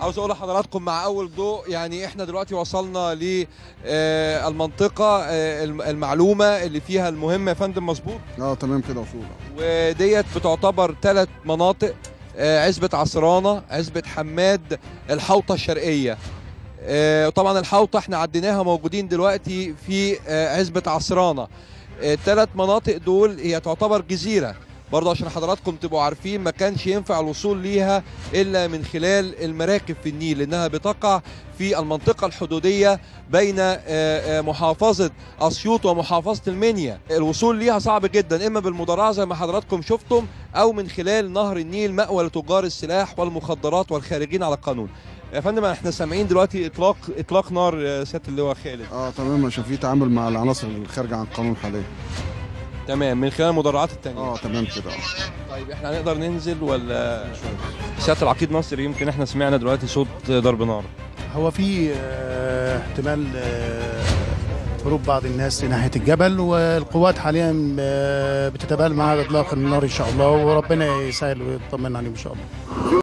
عاوز اقول لحضراتكم مع اول ضوء يعني احنا دلوقتي وصلنا للمنطقه المعلومه اللي فيها المهمه يا فندم مظبوط اه تمام كده وصول وديت بتعتبر ثلاث مناطق آه، عزبة عصرانة عزبة حماد الحوطة الشرقية آه، طبعا الحوطة احنا عديناها موجودين دلوقتي في آه، عزبة عصرانة الثلاث مناطق دول هي تعتبر جزيرة برضه عشان حضراتكم تبقوا عارفين ما كانش ينفع الوصول ليها الا من خلال المراكب في النيل لانها بتقع في المنطقه الحدوديه بين آه، آه، محافظه اسيوط ومحافظه المنيا الوصول ليها صعب جدا اما بالمدرعه زي ما حضراتكم شفتم او من خلال نهر النيل مأوى لتجار السلاح والمخدرات والخارجين على القانون يا فندم احنا سامعين دلوقتي اطلاق اطلاق نار آه، سياده اللواء خالد اه تمام عشان في تعامل مع العناصر الخارجه عن القانون حاليا تمام من خلال المدرعات التانية اه تمام كده آه. طيب احنا هنقدر ننزل ولا سياده العقيد ناصر يمكن احنا سمعنا دلوقتي صوت ضرب نار هو في آه، احتمال آه، هروب بعض الناس ناحيه الجبل والقوات حاليا آه، بتتبادل مع اطلاق النار ان شاء الله وربنا يسهل ويطمن عليهم ان شاء الله